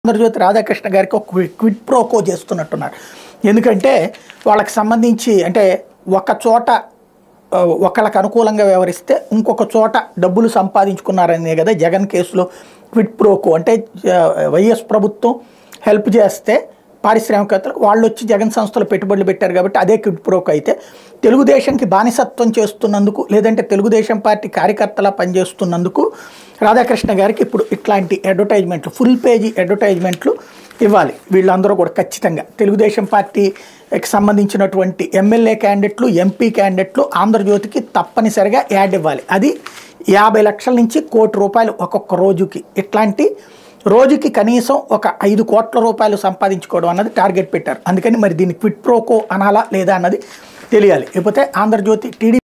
ఆంధ్రజ్యోతి రాధాకృష్ణ గారికి ఒక Quy- quid pro quo చేస్తున్నట్టున్నారు ఎందుకంటే వాళ్ళకి సంబంధించి అంటే ఒక చోట ఆ, ఒకళ్ళకి అనుకూలంగా వ్యవహరిస్తే ఇంకొక చోట డబ్బులు సంపాదించుకున్నారనే కదా జగన్ కేసులో క్విడ్ ప్రోకో అంటే ఆ, వైఎస్ ప్రభుత్వం హెల్ప్ చేస్తే పారిశ్రామికవేత్తలు వాళ్ళు వచ్చి జగన్ సంస్థలో పెట్టుబడులు పెట్టారు కాబట్టి అదే క్విడ్ ప్రోకో అయితే తెలుగుదేశంకి బానిసత్వం చేస్తున్నందుకు లేదంటే తెలుగుదేశం పార్టీ కార్యకర్తలా పనిచేస్తున్నందుకు రాధాకృష్ణ గారికి ఇప్పుడు ఇట్లాంటి అడ్వర్టైజ్మెంట్లు ఫుల్ పేజీ అడ్వర్టైజ్మెంట్లు ఇవ్వాలి వీళ్ళందరూ కూడా ఖచ్చితంగా తెలుగుదేశం పార్టీకి సంబంధించినటువంటి ఎమ్మెల్యే క్యాండిడేట్లు ఎంపీ క్యాండిడేట్లు ఆంధ్రజ్యోతికి తప్పనిసరిగా యాడ్ ఇవ్వాలి అది యాభై లక్షల నుంచి కోటి రూపాయలు ఒక్కొక్క రోజుకి ఇట్లాంటి రోజుకి కనీసం ఒక ఐదు కోట్ల రూపాయలు సంపాదించుకోవడం అన్నది టార్గెట్ పెట్టారు అందుకని మరి దీన్ని క్విట్ ప్రోకో అనాలా లేదా అన్నది తెలియాలి లేకపోతే ఆంధ్రజ్యోతి టీడీ